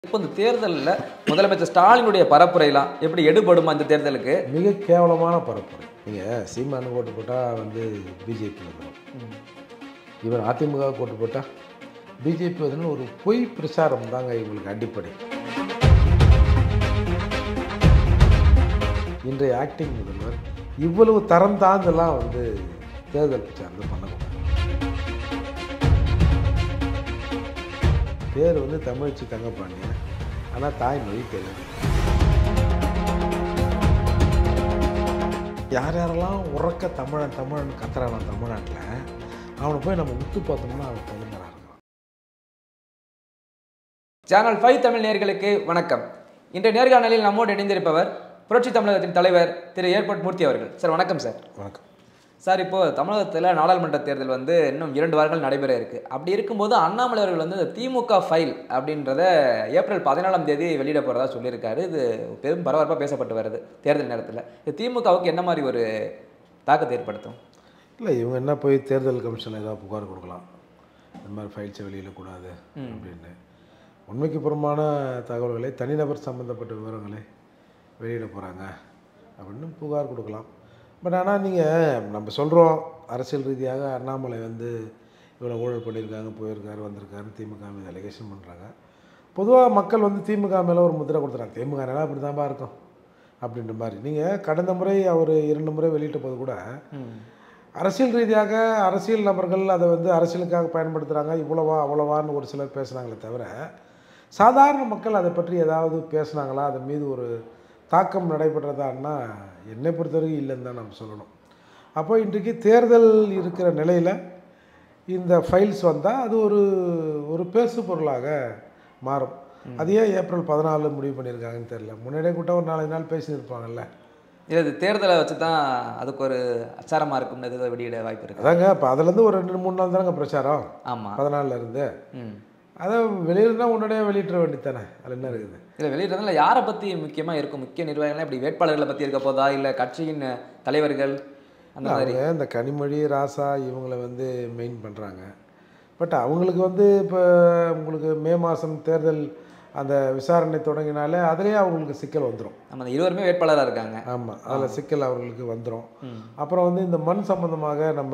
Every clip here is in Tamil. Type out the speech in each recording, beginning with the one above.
இப்போ இந்த தேர்தலில் முதலமைச்சர் ஸ்டாலினுடைய பரப்புரைலாம் எப்படி எடுபடுமா இந்த தேர்தலுக்கு மிக கேவலமான பரப்புரை நீங்கள் சீமானு ஓட்டு போட்டால் வந்து பிஜேபி வந்துடும் இவர் அதிமுக ஓட்டு போட்டால் பிஜேபி வந்து ஒரு பொய் பிரச்சாரம் தாங்க இவங்களுக்கு அடிப்படை இன்றைய ஆக்டிங் முதல்வர் இவ்வளவு தரம் தாழ்ந்தெல்லாம் வந்து தேர்தல் பிரச்சாரத்தை பண்ணக்கூடாது பேர் வந்து தமிழ்ச்சி தங்கப்பாண்டியன் ஆனால் தாய்மொழி தெலுங்கு யார் யாரெல்லாம் உறக்க தமிழன் தமிழன் கத்துறான தமிழ்நாட்டில் அவனை போய் நம்ம உத்து பார்த்தோம்னா அவன் தெலுங்கராக இருக்கான் சேனல் ஃபைவ் தமிழ் நேயர்களுக்கு வணக்கம் இன்றைய நேர்காணலில் நம்மோடு இணைந்திருப்பவர் புரட்சி தமிழகத்தின் தலைவர் திரு ஏர்போர்ட் மூர்த்தி அவர்கள் சார் வணக்கம் சார் வணக்கம் சார் இப்போ தமிழகத்தில் நாடாளுமன்ற தேர்தல் வந்து இன்னும் இரண்டு வாரங்கள் நடைபெற இருக்கு அப்படி இருக்கும்போது அண்ணாமலை அவர்கள் வந்து இந்த திமுக ஃபைல் அப்படின்றத ஏப்ரல் பதினாலாம் தேதி வெளியிட போறதா சொல்லியிருக்காரு இது பெரும் பரபரப்பாக பேசப்பட்டு வருது தேர்தல் நேரத்தில் இது திமுகவுக்கு என்ன மாதிரி ஒரு தாக்கத்தை ஏற்படுத்தும் இல்லை இவங்க என்ன போய் தேர்தல் கமிஷனில் ஏதாவது புகார் கொடுக்கலாம் இந்த மாதிரி ஃபைல்ஸை வெளியிடக்கூடாது அப்படின்னு உண்மைக்கு புறமான தகவல்களை தனிநபர் சம்மந்தப்பட்ட விவரங்களை வெளியிட போகிறாங்க அப்படின்னு புகார் கொடுக்கலாம் பட் ஆனால் நீங்கள் நம்ம சொல்கிறோம் அரசியல் ரீதியாக அண்ணாமலை வந்து இவ்வளோ ஊழல் பண்ணியிருக்காங்க போயிருக்காரு வந்திருக்காரு திமுக மீது அலிகேஷன் பண்ணுறாங்க பொதுவாக மக்கள் வந்து திமுக மேலே ஒரு முத்திரை கொடுத்துறாங்க திமுக நல்லா இப்படி தான்ப்பா இருக்கும் அப்படின்ற மாதிரி நீங்கள் கடந்த முறை அவர் இரண்டு முறை வெளியிட்ட போது கூட அரசியல் ரீதியாக அரசியல் நபர்கள் அதை வந்து அரசியலுக்காக பயன்படுத்துகிறாங்க இவ்வளவா அவ்வளவான்னு ஒரு சிலர் பேசுனாங்களே தவிர சாதாரண மக்கள் அதை பற்றி ஏதாவது பேசுனாங்களா அதன் மீது ஒரு தாக்கம் நடைபெற்றதான்னா என்னை பொறுத்தவரைக்கும் இல்லைன்னு தான் நம்ம சொல்லணும் அப்போ இன்றைக்கு தேர்தல் இருக்கிற நிலையில் இந்த ஃபைல்ஸ் வந்தால் அது ஒரு ஒரு பேசு பொருளாக மாறும் அது ஏன் ஏப்ரல் பதினாலு முடிவு பண்ணியிருக்காங்கன்னு தெரியல முன்னாடியே கூட்ட ஒரு நாலஞ்சு நாள் பேசியிருப்பாங்கல்ல இல்லை இது தேர்தலை வச்சு தான் அதுக்கு ஒரு அச்சாரமாக இருக்கும்னு எதுவும் வெளியிட வாய்ப்பு இருக்கு அதாங்க இப்போ அதுலேருந்து ஒரு ரெண்டு மூணு நாள் தானங்க பிரச்சாரம் ஆமாம் பதினாலில் இருந்து ம் அதை வெளியிலனா உடனடியாக வெளியிட்ட வேண்டியதானே அதில் என்ன இருக்குது இதில் வெளியிடுறதுல யாரை பற்றி முக்கியமாக இருக்கும் முக்கிய நிர்வாகிகள்லாம் இப்படி வேட்பாளர்களை பற்றி இருக்க போதா இல்லை கட்சியின் தலைவர்கள் அந்த மாதிரி அவங்க இந்த கனிமொழி ராசா இவங்களை வந்து மெயின் பண்ணுறாங்க பட் அவங்களுக்கு வந்து இப்போ உங்களுக்கு மே மாதம் தேர்தல் அந்த விசாரணை தொடங்கினாலே அதிலே அவங்களுக்கு சிக்கல் வந்துடும் நம்ம அந்த இருவருமே வேட்பாளராக இருக்காங்க ஆமாம் அதில் சிக்கல் அவர்களுக்கு வந்துடும் அப்புறம் வந்து இந்த மண் சம்பந்தமாக நம்ம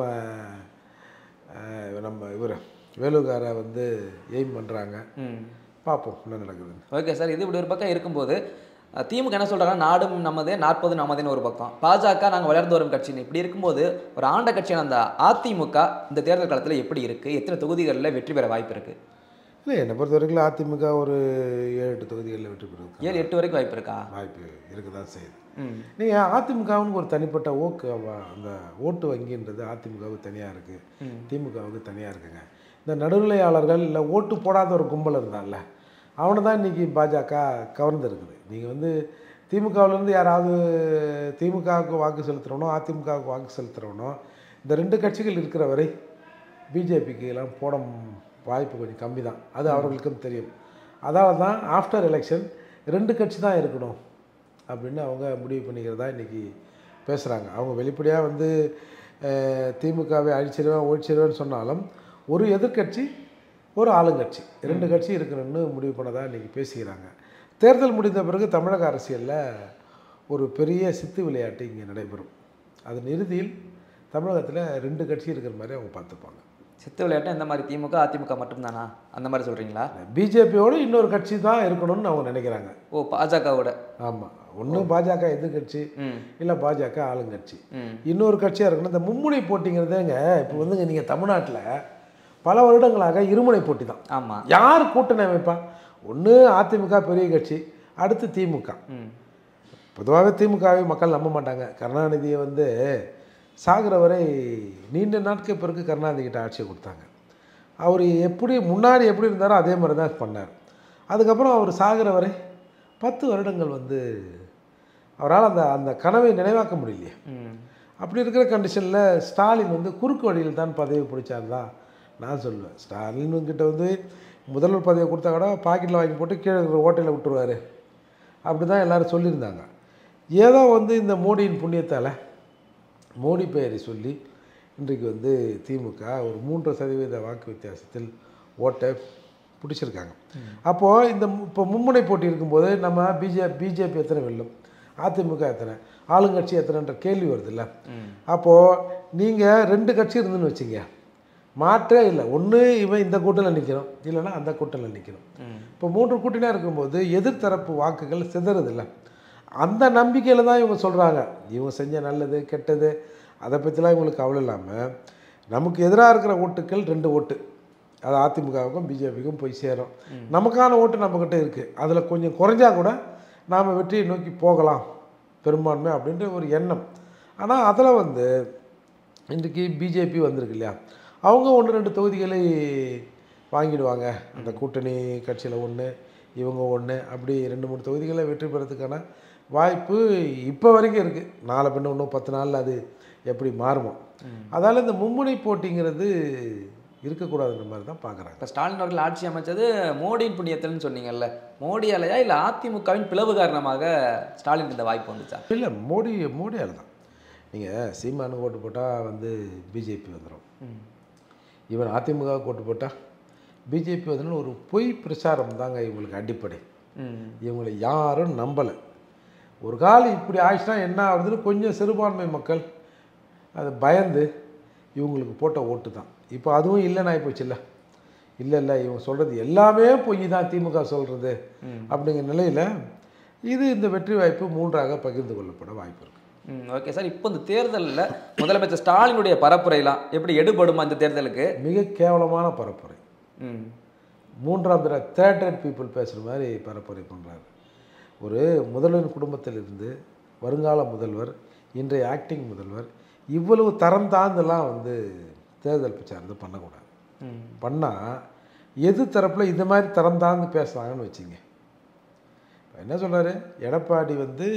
அஹ், நம்ம இவர் வேலுகாரை வந்து எய்ம் பண்ணுறாங்க ம் பார்ப்போம் என்ன நடக்குதுன்னு ஓகே சார் இது இப்படி ஒரு பக்கம் இருக்கும்போது அஹ், திமுக என்ன சொல்கிறாங்கன்னா நாடும் நமதே நாற்பது நமதேன்னு ஒரு பக்கம் பாஜக நாங்கள் வளர்ந்து வரும் கட்சின்னு இப்படி இருக்கும்போது ஒரு ஆண்ட கட்சியான அந்த அதிமுக இந்த தேர்தல் காலத்தில் எப்படி இருக்குது எத்தனை தொகுதிகளில் வெற்றி பெற வாய்ப்பு இருக்குது இல்லை என்னை பொறுத்த வரைக்கும் அதிமுக ஒரு ஏழு எட்டு தொகுதிகளில் வெற்றி பெறுவதற்கு ஏழு எட்டு வரைக்கும் வாய்ப்பு இருக்கா வாய்ப்பு இருக்க தான் செய்யுது ம் நீங்கள் அதிமுகவுக்கு ஒரு தனிப்பட்ட ஓக்கு அவ- அந்த ஓட்டு வங்கின்றது அதிமுகவுக்கு தனியாக இருக்குது திமுகவுக்கு தனியாக இருக்குங்க இந்த நடுநிலையாளர்கள் இல்லை ஓட்டு போடாத ஒரு கும்பல் இருந்தான்ல அவனை தான் இன்றைக்கி பாஜக கவர்ந்துருக்குது நீங்கள் வந்து திமுகவிலேருந்து யாராவது திமுகவுக்கு வாக்கு செலுத்துகிறவனோ அதிமுகவுக்கு வாக்கு செலுத்துகிறவனோ இந்த ரெண்டு கட்சிகள் இருக்கிற வரை பிஜேபிக்கு எல்லாம் போட ம்- வாய்ப்பு கொஞ்சம் கம்மி தான் அது அவர்களுக்கும் தெரியும் அதால தான் ஆஃப்டர் எலெக்ஷன் ரெண்டு கட்சி தான் இருக்கணும் அப்படின்னு அவங்க முடிவு பண்ணிக்கிறதா இன்றைக்கி பேசுகிறாங்க அவங்க வெளிப்படையாக வந்து அஹ், திமுகவை அழிச்சிருவேன் ஒழிச்சிருவேன்னு சொன்னாலும் ஒரு எதிர்க்கட்சி ஒரு ஆளுங்கட்சி ரெண்டு கட்சி இருக்கணும்னு முடிவு பண்ணதா இன்றைக்கி பேசிக்கிறாங்க தேர்தல் முடிந்த பிறகு தமிழக அரசியலில் ஒரு பெரிய சித்து விளையாட்டு இங்கே நடைபெறும் அதன் இறுதியில் தமிழகத்தில் ரெண்டு கட்சி இருக்கிற மாதிரி அவங்க பார்த்துப்பாங்க சித்து விளையாட்டு இந்த மாதிரி திமுக அதிமுக மட்டும்தானா அந்த மாதிரி சொல்கிறீங்களா பிஜேபியோடு இன்னொரு கட்சி தான் இருக்கணும்னு அவங்க நினைக்கிறாங்க ஓ பாஜகவோட ஆமாம் ஒன்று பாஜக எதிர்கட்சி ம் இல்லை பாஜக ஆளுங்கட்சி ம் இன்னொரு கட்சியாக இருக்கணும் இந்த மும்முனை போட்டிங்கிறதுங்க இப்போ வந்துங்க நீங்கள் தமிழ்நாட்டில் பல வருடங்களாக இருமுனை போட்டி தான் ஆமாம் யார் கூட்டணி அமைப்பா ஒன்று அதிமுக பெரிய கட்சி அடுத்து திமுக ம் பொதுவாகவே திமுகவை மக்கள் நம்ப மாட்டாங்க கருணாநிதியை வந்து சாகிற வரை நீண்ட நாட்கள் பிறகு கருணாநிதி கிட்ட ஆட்சியை கொடுத்தாங்க அவர் எப்படி முன்னாடி எப்படி இருந்தாரோ அதே மாதிரி தான் பண்ணார் அதுக்கப்புறம் அவர் சாகிற வரை பத்து வருடங்கள் வந்து அவரால் அந்த அந்த கனவை நினைவாக்க முடியலையே ம் அப்படி இருக்கிற கண்டிஷனில் ஸ்டாலின் வந்து குறுக்கு வழியில் தான் பதவி பிடிச்சார் தான் நான் சொல்லுவேன் ஸ்டாலின் கிட்ட வந்து முதல்வர் பதவியை கொடுத்தா கூட பாக்கெட்டில் வாங்கி போட்டு கீழே இருக்கிற ஓட்டையில் விட்டுருவாரு அப்படி தான் எல்லாரும் சொல்லியிருந்தாங்க ஏதோ வந்து இந்த மோடியின் புண்ணியத்தால் மோடி பெயரை சொல்லி இன்றைக்கு வந்து திமுக ஒரு மூன்று சதவீத வாக்கு வித்தியாசத்தில் ஓட்டை பிடிச்சிருக்காங்க அப்போது இந்த மு- இப்போ மும்முனை போட்டி இருக்கும்போது நம்ம பிஜே பிஜேபி எத்தனை வெல்லும் அதிமுக எத்தனை ஆளுங்கட்சி எத்தனைன்ற கேள்வி வருதுல்ல அப்போது நீங்கள் ரெண்டு கட்சி இருந்துன்னு வச்சுங்க மாற்றே இல்லை ஒன்று இவன் இந்த கூட்டணியில் நிற்கிறோம் இல்லைன்னா அந்த கூட்டணியில் நிற்கிறோம் இப்போ மூன்று கூட்டணியாக இருக்கும்போது எதிர்த்தரப்பு வாக்குகள் சிதறதில்ல அந்த நம்பிக்கையில் தான் இவங்க சொல்கிறாங்க இவங்க செஞ்ச நல்லது கெட்டது அதை பற்றிலாம் இவங்களுக்கு கவலை இல்லாமல் நமக்கு எதிராக இருக்கிற ஓட்டுக்கள் ரெண்டு ஓட்டு அது அதிமுகவுக்கும் பிஜேபிக்கும் போய் சேரும் நமக்கான ஓட்டு நம்மக்கிட்ட இருக்குது அதில் கொஞ்சம் குறைஞ்சா கூட நாம் வெற்றியை நோக்கி போகலாம் பெரும்பான்மை அப்படின்ற ஒரு எண்ணம் ஆனால் அதில் வந்து இன்றைக்கி பிஜேபி வந்திருக்கு இல்லையா அவங்க ஒன்று ரெண்டு தொகுதிகளை வாங்கிடுவாங்க அந்த கூட்டணி கட்சியில் ஒன்று இவங்க ஒன்று அப்படி ரெண்டு மூணு தொகுதிகளை வெற்றி பெறதுக்கான வாய்ப்பு இப்போ வரைக்கும் இருக்குது நாளை பின்ன இன்னும் பத்து நாளில் அது எப்படி மாறுமோ அதால் இந்த மும்முனை போட்டிங்கிறது இருக்கக்கூடாதுன்ற மாதிரி தான் பார்க்குறாங்க இப்போ ஸ்டாலின் அவர்கள் ஆட்சி அமைச்சது மோடியின் புண்ணியத்தில்னு சொன்னீங்கல்ல மோடி அலையா இல்லை அதிமுகவின் பிளவு காரணமாக ஸ்டாலின் இந்த வாய்ப்பு வந்துச்சா இல்லை மோடி மோடியால் தான் நீங்கள் சீமானு ஓட்டு போட்டால் வந்து பிஜேபி வந்துடும் இவன் அதிமுக ஓட்டு போட்டால் பிஜேபி வந்துடும் ஒரு பொய் பிரச்சாரம் தாங்க இவங்களுக்கு அடிப்படை ம் இவங்களை யாரும் நம்பலை ஒரு காலம் இப்படி ஆயிடுச்சுன்னா என்ன ஆகுதுன்னு கொஞ்சம் சிறுபான்மை மக்கள் அது பயந்து இவங்களுக்கு போட்ட ஓட்டு தான் இப்போ அதுவும் இல்லைன்னு ஆகிப்போச்சுல்ல இல்லை இல்லை இவங்க சொல்கிறது எல்லாமே பொய் தான் திமுக சொல்கிறது அப்படிங்கிற நிலையில் இது இந்த வெற்றி வாய்ப்பு மூன்றாக பகிர்ந்து கொள்ளப்பட வாய்ப்பு இருக்குது ம் ஓகே சார் இப்போ இந்த தேர்தலில் முதலமைச்சர் ஸ்டாலினுடைய பரப்புரைலாம் எப்படி எடுபடுமா இந்த தேர்தலுக்கு மிக கேவலமான பரப்புரை ம் மூன்றாம் தர தேர்ட் ரேட் பீப்புள் பேசுகிற மாதிரி பரப்புரை பண்ணுறாரு ஒரு முதல்வரின் குடும்பத்திலிருந்து வருங்கால முதல்வர் இன்றைய ஆக்டிங் முதல்வர் இவ்வளவு தரம் தாழ்ந்தெல்லாம் வந்து தேர்தல் பிரச்சாரத்தை பண்ணக்கூடாது ம் பண்ணால் எது தரப்பில் இந்த மாதிரி தரம் தாழ்ந்து பேசுகிறாங்கன்னு வச்சுங்க இப்போ என்ன சொல்றாரு எடப்பாடி வந்து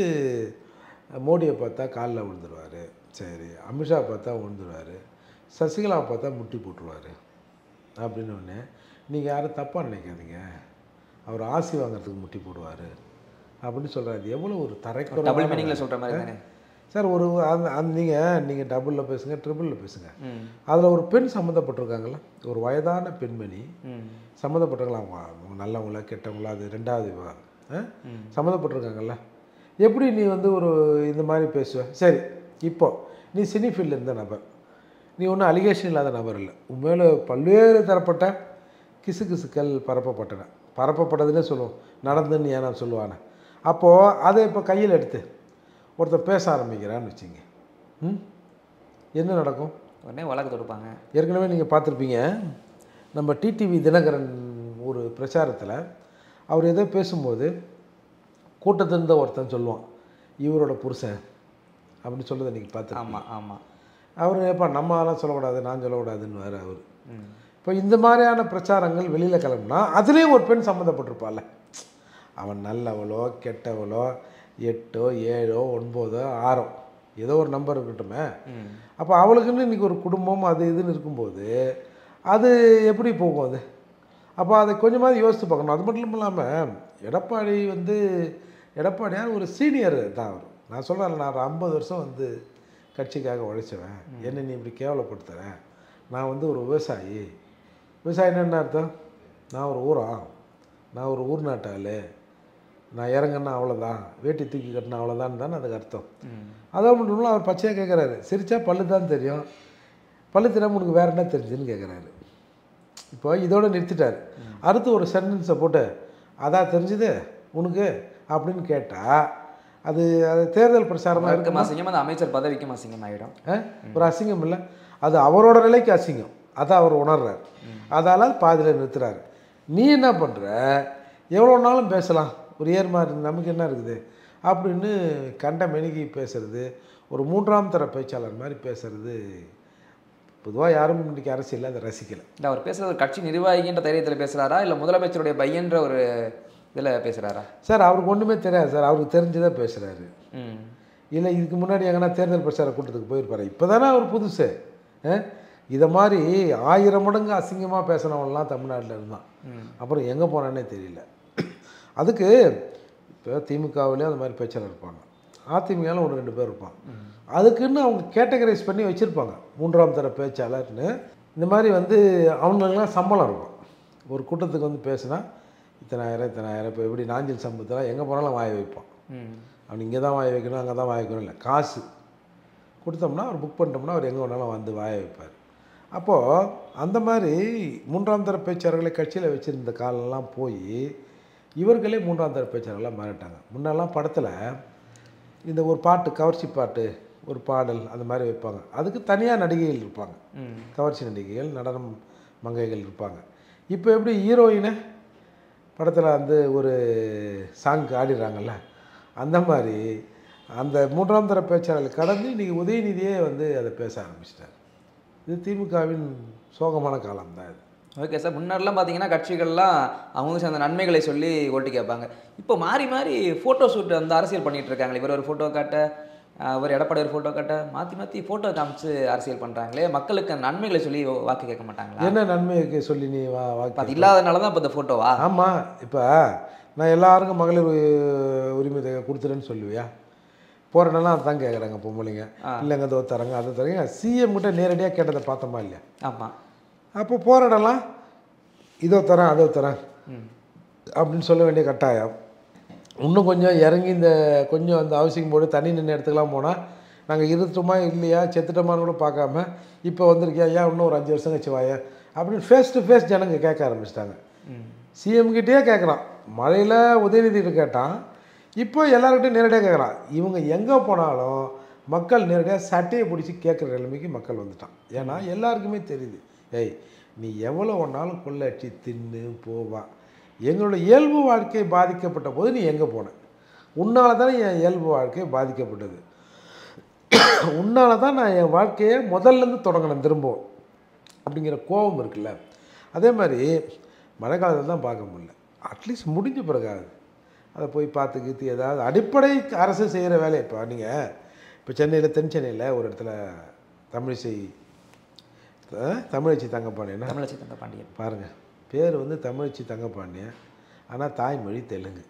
மோடியை பார்த்தா காலில் விழுந்துருவார் சரி அமித்ஷா பார்த்தா விழுந்துருவார் சசிகலா பார்த்தா முட்டி போட்டுருவார் அப்படின்னு ஒன்று நீங்கள் யாரும் தப்பாக நினைக்காதீங்க அவர் ஆசி வாங்குறதுக்கு முட்டி போடுவார் அப்படின்னு சொல்கிறாரு எவ்வளோ ஒரு டபுள் தரைக்குறை மீனிங்கில் சொல்கிற மாதிரி தானே சார் ஒரு அந்த அந்த நீங்கள் நீங்கள் டபுளில் பேசுங்க ட்ரிபிளில் பேசுங்க ம் அதில் ஒரு பெண் சம்மந்தப்பட்டிருக்காங்கல்ல ஒரு வயதான பெண்மணி ம் சம்மந்தப்பட்டிருக்கலாம் அவங்க அவங்க நல்லவங்களா கெட்டவங்களா அது ரெண்டாவது விவாதம் ஆ? ம். சம்மந்தப்பட்டிருக்காங்கல்ல எப்படி நீ வந்து ஒரு இந்த மாதிரி பேசுவ சரி இப்போ நீ சினி ஃபீல்டில் இருந்த நபர் நீ ஒன்றும் அலிகேஷன் இல்லாத நபர் இல்லை உண்மையில பல்வேறு தரப்பட்ட கிசு கிசுக்கள் பரப்பப்பட்டன பரப்பப்பட்டதுன்னே சொல்லுவோம் நடந்துன்னு ஏன் நான் சொல்லுவானே அப்போது அதை இப்போ கையில் எடுத்து ஒருத்தர் பேச ஆரம்பிக்கிறான்னு வச்சுங்க ம் என்ன நடக்கும் உடனே வழக்கு தொடுப்பாங்க ஏற்கனவே நீங்கள் பார்த்துருப்பீங்க நம்ம டிடிவி தினகரன் ஒரு பிரச்சாரத்தில் அவர் ஏதோ பேசும்போது கூட்டத்தில் இருந்த ஒருத்தன் சொல்லுவான் இவரோட புருஷன் அப்படின்னு சொல்றதை நீங்கள் பார்த்து ஆமாம் ஆமாம் அவர் எப்பா நம்ம அதெல்லாம் சொல்லக்கூடாது நான் சொல்லக்கூடாதுன்னு வேறு அவர் ம் இப்போ இந்த மாதிரியான பிரச்சாரங்கள் வெளியில் கிளம்புனா அதுலேயும் ஒரு பெண் சம்மந்தப்பட்டிருப்பாள்ல அவன் நல்லவளோ கெட்டவளோ எட்டோ ஏழோ ஒன்பதோ ஆறோ ஏதோ ஒரு நம்பர் இருக்கட்டுமே ம் அப்போ அவளுக்குன்னு இன்றைக்கி ஒரு குடும்பம் அது இதுன்னு இருக்கும்போது அது எப்படி போகும் அது அப்போ அதை கொஞ்சமாவது யோசித்து பார்க்கணும் அது மட்டும் இல்லாமல் எடப்பாடி வந்து எடப்பாடியார் ஒரு சீனியர் தான் அவர் நான் சொல்கிறேன் நான் ஒரு ஐம்பது வருஷம் வந்து கட்சிக்காக உழைச்சவன் என்ன நீ இப்படி கேவலப்படுத்துகிறேன் நான் வந்து ஒரு விவசாயி விவசாயின்னா என்ன அர்த்தம் நான் ஒரு ஊரா நான் ஒரு ஊர் நாட்டாள் நான் இறங்கன்னா அவ்வளோதான் வேட்டி தூக்கி கட்டினா அவ்வளோதான் தானே அதுக்கு அர்த்தம் ம் அதான் மட்டும் அவர் பச்சையாக கேட்குறாரு சிரிச்சா பல்லு தான் தெரியும் பல்லு தெரியாமல் உனக்கு வேறு என்ன தெரிஞ்சுன்னு கேட்குறாரு இப்போ இதோட நிறுத்திட்டார் அடுத்து ஒரு சென்டென்ஸை போட்டு அதான் தெரிஞ்சுது உனக்கு அப்படின்னு கேட்டால் அது அது தேர்தல் பிரச்சாரமாக அவருக்கு இருக்குமா அசிங்கம் அந்த அமைச்சர் பதவிக்கும் அசிங்கம் ஆகிடும் ஆ? ஒரு அசிங்கம் இல்லை அது அவரோட நிலைக்கு அசிங்கம் அதை அவர் உணர்றார் அதால் பாதியில் நிறுத்துறாரு நீ என்ன பண்ணுற எவ்வளோ நாளும் பேசலாம் ஒரு ஏர்மாரி நமக்கு என்ன இருக்குது அப்படின்னு கண்ட மெனுகி பேசுறது ஒரு மூன்றாம் தர பேச்சாளர் மாதிரி பேசுறது பொதுவாக யாரும் இன்றைக்கி அரசியலில் அதை ரசிக்கலை இல்லை அவர் பேசுறது ஒரு கட்சி நிர்வாகின்ற தைரியத்தில் பேசுகிறாரா இல்லை முதலமைச்சருடைய பையன்ற ஒரு இதில் பேசுகிறாரா சார் அவருக்கு ஒன்றுமே தெரியாது சார் அவருக்கு தெரிஞ்சதை பேசுகிறாரு ம் இல்லை இதுக்கு முன்னாடி எங்கன்னா தேர்தல் பிரச்சார கூட்டத்துக்கு போயிருப்பாரு இப்போ தானே அவர் புதுசு ஆ? இதை மாதிரி ஆயிரம் மடங்கு அசிங்கமாக பேசினவன்லாம் தமிழ்நாட்டில் இருந்தான் ம் அப்புறம் எங்கே போனானே தெரியல அதுக்கு இப்போ திமுகவிலே அந்த மாதிரி பேச்சாளர் இருப்பாங்க அதிமுகவில் ஒரு ரெண்டு பேர் இருப்பான் அதுக்குன்னு அவங்க கேட்டகரைஸ் பண்ணி வச்சுருப்பாங்க மூன்றாம் தர பேச்சாளர்னு இந்த மாதிரி வந்து அவங்களுக்கெல்லாம் சம்பளம் இருக்கும் ஒரு கூட்டத்துக்கு வந்து பேசுனா இத்தனாயிரம் இத்தனாயிரம் இப்போ எப்படி நாஞ்சில் சம்பத்தில் எங்கே போனாலும் வாய வைப்பான் ம் அவன் இங்கே தான் வாய வைக்கணும் அங்கே தான் வாய வைக்கணும் இல்லை காசு கொடுத்தோம்னா அவர் புக் பண்ணிட்டோம்னா அவர் எங்கே வேணாலும் வந்து வாய வைப்பார் அப்போது அந்த மாதிரி மூன்றாம் தர பேச்சாளர்களை கட்சியில் வச்சுருந்த காலம்லாம் போய் இவர்களே மூன்றாம் தர பேச்சாளர்களாக மாறிட்டாங்க முன்னெல்லாம் படத்தில் இந்த ஒரு பாட்டு கவர்ச்சி பாட்டு ஒரு பாடல் அந்த மாதிரி வைப்பாங்க அதுக்கு தனியாக நடிகைகள் இருப்பாங்க ம் கவர்ச்சி நடிகைகள் நடனம் மங்கைகள் இருப்பாங்க இப்போ எப்படி ஹீரோயினை படத்தில் வந்து ஒரு சாங்க்கு ஆடிடுறாங்கல்ல அந்த மாதிரி அந்த மூன்றாம் தர பேச்சாளர்கள் கடந்து இன்றைக்கி உதயநிதியே வந்து அதை பேச ஆரம்பிச்சிட்டார் இது திமுகவின் சோகமான காலம் தான் இது ஓகே சார் முன்னாடிலாம் பார்த்தீங்கன்னா கட்சிகள்லாம் அவங்க சேர்ந்த நன்மைகளை சொல்லி ஓட்டு கேட்பாங்க இப்போ மாறி மாறி ஃபோட்டோ ஷூட் வந்து அரசியல் பண்ணிட்டு இருக்காங்களே இவர் ஒரு ஃபோட்டோ காட்ட அஹ், ஒரு எடப்பாடி ஒரு ஃபோட்டோ காட்ட மாற்றி மாற்றி ஃபோட்டோ காமிச்சு அரசியல் பண்ணுறாங்களே மக்களுக்கு நன்மைகளை சொல்லி வாக்கு கேட்க மாட்டாங்களா என்ன நன்மைக்கு சொல்லி நீ வா இப்போ வாக்கு அது இல்லாதனால தான் இப்போ இந்த ஃபோட்டோவா ஆமாம் இப்போ நான் எல்லாருக்கும் மகளிர் உ- உரிமை தொகை கொடுத்துறேன்னு சொல்லுவியா போகிறனால அதான் கேட்குறாங்க பொம்பளைங்க இல்லைங்க அதோ தரங்க அதை தரங்க சிஎம் கிட்ட நேரடியாக கேட்டதை பார்த்தோமா இல்லையா ஆமாம் அப்போ போகிற இடம்லாம் இதோ தரேன் அதோ தரேன் ம் அப்படின்னு சொல்ல வேண்டிய கட்டாயம் இன்னும் கொஞ்சம் இறங்கி இந்த கொஞ்சம் அந்த ஹவுசிங் போர்டு தண்ணி நின்று இடத்துக்குலாம் போனால் நாங்கள் இருந்துட்டோமா இல்லையா செத்துட்டோமான்னு கூட பார்க்காம இப்போ வந்திருக்கியா ஏன் இன்னும் ஒரு அஞ்சு வருஷம் கழிச்சு வாயா அப்படின்னு ஃபேஸ் டு ஃபேஸ் ஜனங்க கேட்க ஆரம்பிச்சிட்டாங்க ம் சிஎம் கிட்டேயே கேட்குறான் மழையில் உதயநிதிட்டு கேட்டான் இப்போ எல்லாருக்கிட்டையும் நேரடியாக கேட்குறான் இவங்க எங்கே போனாலும் மக்கள் நேரடியாக சட்டையை பிடிச்சி கேட்குற நிலைமைக்கு மக்கள் வந்துட்டான் ஏன்னா எல்லாருக்குமே தெரியுது ஏய் நீ எவ்வளோ ஒன்றாலும் கொள்ளடிச்சு தின்னு போவா எங்களோட இயல்பு வாழ்க்கை பாதிக்கப்பட்ட போது நீ எங்கே போன உன்னால தானே என் இயல்பு வாழ்க்கை பாதிக்கப்பட்டது உன்னால தான் நான் என் வாழ்க்கையை முதல்லேருந்து தொடங்கினேன் திரும்பவும் அப்படிங்கிற கோபம் இருக்குல்ல அதே மாதிரி மழை காலத்தில் தான் பார்க்க முடியல அட்லீஸ்ட் முடிஞ்ச பிறகாது அதை போய் பார்த்து கீத்து ஏதாவது அடிப்படை அரசு செய்கிற வேலையை இப்போ நீங்கள் இப்போ சென்னையில் தென் சென்னையில் ஒரு இடத்துல தமிழிசை அஹ், தமிழச்சி தங்கப்பாண்டியன்னா தமிழச்சி தந்த பாண்டியன் பாருங்கள் பேர் வந்து தமிழச்சி தங்கப்பாண்டியன் ஆனால் தாய்மொழி தெலுங்கு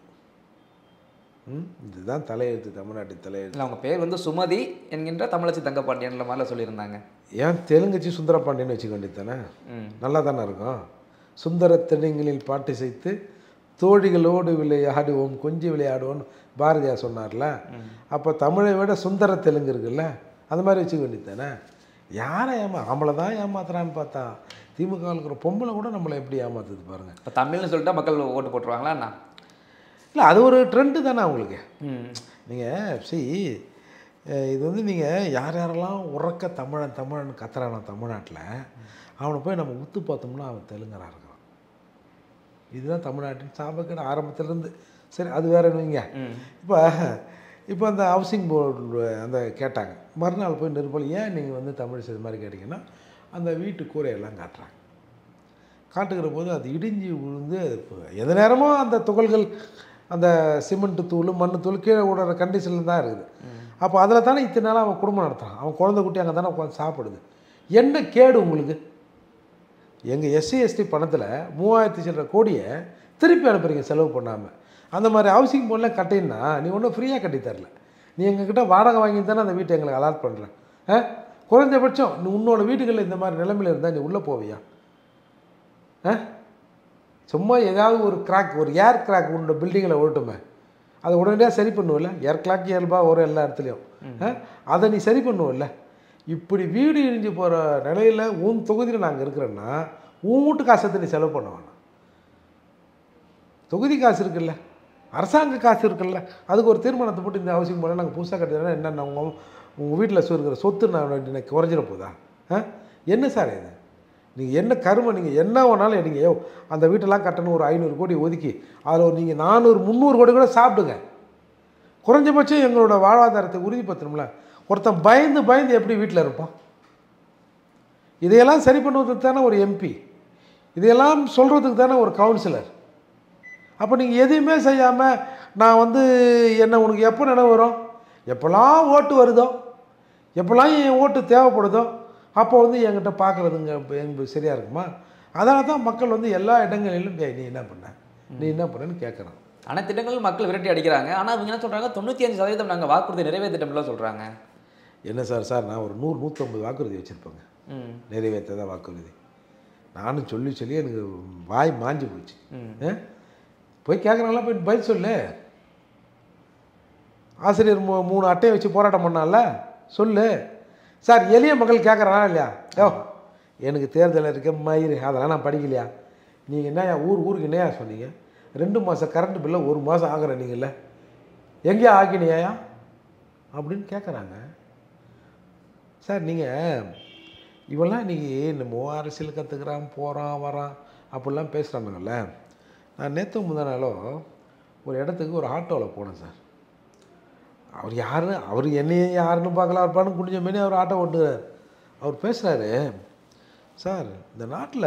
ம் இதுதான் தலையெழுத்து தமிழ்நாட்டு தலையெழுத்து இல்லை அவங்க பேர் வந்து சுமதி என்கின்ற தமிழச்சி தங்க பாண்டியன்ற மாதிரிலாம் சொல்லியிருந்தாங்க ஏன் தெலுங்குச்சி சுந்தரபாண்டியன்னு வச்சுக்க வேண்டியது தானே ம் நல்லா தானே இருக்கும் சுந்தர திணைங்களில் பாட்டு செய்து தோழிகளோடு விளையாடுவோம் கொஞ்சி விளையாடுவோம்னு பாரதியார் சொன்னார்ல அப்போ தமிழை விட சுந்தர தெலுங்கு இருக்குல்ல அந்த மாதிரி வச்சுக்க வேண்டியது தானே யாரை ஏமா ஆம்பளை தான் ஏமாத்துறான்னு பார்த்தா திமுக இருக்கிற பொம்பளை கூட நம்மளை எப்படி ஏமாத்துது பாருங்கள் இப்போ தமிழ்னு சொல்லிட்டா மக்கள் ஓட்டு போட்டுருவாங்களா என்ன இல்லை அது ஒரு ட்ரெண்டு தானே அவங்களுக்கு ம் நீங்கள் see அஹ் இது வந்து நீங்கள் யார் யாரெல்லாம் உறக்க தமிழன் தமிழன் கத்துறானோ தமிழ்நாட்டில் அவனை போய் நம்ம உத்து பார்த்தோம்னா அவன் தெலுங்கரா இருக்கான் இதுதான் தமிழ்நாட்டின் சாபக்கேடு ஆரம்பத்திலேருந்து சரி அது வேற வைங்க ம் இப்போ இப்போ அந்த ஹவுசிங் போர்டு அந்த கேட்டாங்க மறுநாள் போய் நிருபல் ஏன் நீங்கள் வந்து தமிழ் இது மாதிரி கேட்டிங்கன்னா அந்த வீட்டு கூரையெல்லாம் காட்டுறாங்க காட்டுகிற போது அது இடிஞ்சு விழுந்து இப்போ எந்த நேரமும் அந்த துகள்கள் அந்த சிமெண்ட் தூள் மண் தூள் கீழே விடுற கண்டிஷனில் தான் இருக்குது அப்போ அதில் தானே இத்தனை நாளாக அவன் குடும்பம் நடத்துகிறான் அவன் குழந்தை குட்டி அங்கே தானே உட்காந்து சாப்பிடுது என்ன கேடு உங்களுக்கு எங்கள் எஸ்சி எஸ்டி பணத்தில் மூவாயிரத்தி சில்லற கோடியை திருப்பி அனுப்புறீங்க செலவு பண்ணாமல் அந்த மாதிரி ஹவுசிங் போர்டில் கட்டினா நீ ஒன்றும் ஃப்ரீயாக கட்டி தரல நீ எங்ககிட்ட வாடகை வாங்கி தானே அந்த வீட்டை எங்களுக்கு அலாட் பண்ணுற ஆ குறைஞ்சபட்சம் நீ உன்னோட வீடுகளில் இந்த மாதிரி நிலைமையில் இருந்தால் நீ உள்ளே போவியா ஆ சும்மா ஏதாவது ஒரு கிராக் ஒரு ஏர் கிராக் உன்னோட பில்டிங்கில் ஓட்டுமே அதை உடனடியாக சரி பண்ணுவில்ல ஏர் கிராக் இயல்பாக வரும் எல்லா இடத்துலையும் ஆ? அதை நீ சரி பண்ணுவில்ல இப்படி வீடு இடிஞ்சு போகிற நிலையில் உன் தொகுதியில் நாங்கள் இருக்கிறோன்னா உன் வீட்டு காசத்தை நீ செலவு பண்ண வேணாம் தொகுதி காசு இருக்குல்ல அரசாங்க காசு இருக்குல்ல அதுக்கு ஒரு தீர்மானத்தை போட்டு இந்த அவசியம் போல நாங்கள் புதுசாக கட்டினா என்னென்ன உங்கள் உங்கள் வீட்டில் இருக்கிற சொத்து நான் எனக்கு குறைஞ்சிட போதா ஆ என்ன சார் இது நீங்கள் என்ன கருமை நீங்கள் என்ன வேணாலும் எடுங்க யோ அந்த வீட்டெல்லாம் கட்டணும் ஒரு ஐநூறு கோடி ஒதுக்கி அதில் ஒரு நீங்கள் நானூறு முந்நூறு கோடி கூட சாப்பிடுங்க குறைஞ்சபட்சம் எங்களோட வாழ்வாதாரத்தை உறுதிப்படுத்தணும்ல ஒருத்தன் பயந்து பயந்து எப்படி வீட்டில் இருப்பான் இதையெல்லாம் சரி பண்ணுவதுக்கு தானே ஒரு எம்பி இதையெல்லாம் சொல்கிறதுக்கு தானே ஒரு கவுன்சிலர் அப்போ நீங்கள் எதையுமே செய்யாமல் நான் வந்து என்ன உனக்கு எப்போ நினைவு வரும் எப்போல்லாம் ஓட்டு வருதோ எப்போல்லாம் என் ஓட்டு தேவைப்படுதோ அப்போ வந்து என்கிட்ட பார்க்குறதுங்க எனக்கு சரியாக இருக்குமா அதனால தான் மக்கள் வந்து எல்லா இடங்களிலும் "ஏய், நீ என்ன பண்ண நீ என்ன பண்ணன்னு கேட்குறான் அனைத்து திட்டங்களும் மக்கள் விரட்டி அடிக்கிறாங்க ஆனால் இவங்க என்ன சொல்கிறாங்க தொண்ணூற்றி அஞ்சு சதவீதம் நாங்கள் வாக்குறுதி நிறைவேற்றிட்டோம்ல சொல்கிறாங்க என்ன சார் சார் நான் ஒரு நூறு நூற்றம்பது வாக்குறுதி வச்சுருப்பேங்க ம் நிறைவேற்றதான் வாக்குறுதி நானும் சொல்லி சொல்லி எனக்கு வாய் மாஞ்சு போச்சு ம். ஆ? போய் கேட்குறாங்களா போய் பதில் சொல்லு ஆசிரியர் மூ மூணு அட்டையை வச்சு போராட்டம் பண்ணால சொல்லு சார் எளிய மக்கள் கேட்குறானா இல்லையா யோ எனக்கு தேர்தல் இருக்க மயிறு அதெல்லாம் நான் படிக்கலையா நீங்கள் என்னய்யா ஊர் ஊருக்கு என்னையா சொன்னீங்க ரெண்டு மாதம் கரண்ட் பில்லை ஒரு மாதம் ஆகிற நீங்கள்ல எங்கேயா ஆக்கினியாயா அப்படின்னு கேட்குறாங்க சார் நீங்கள் இவெல்லாம் இன்றைக்கி நம்ம அரசியல் கற்றுக்குறான் போகிறான் வரான் அப்படிலாம் பேசுகிறானுங்கல்ல நான் நேற்று முந்தா நாளோ ஒரு இடத்துக்கு ஒரு ஆட்டோவில் போனேன் சார் அவர் யாரு அவர் என்னையே யாருன்னு பார்க்கல அவர் பாட்டு குடிஞ்ச மாரி அவர் ஆட்டோ ஓட்டுறார் அவர் பேசுகிறாரு சார் இந்த நாட்டில்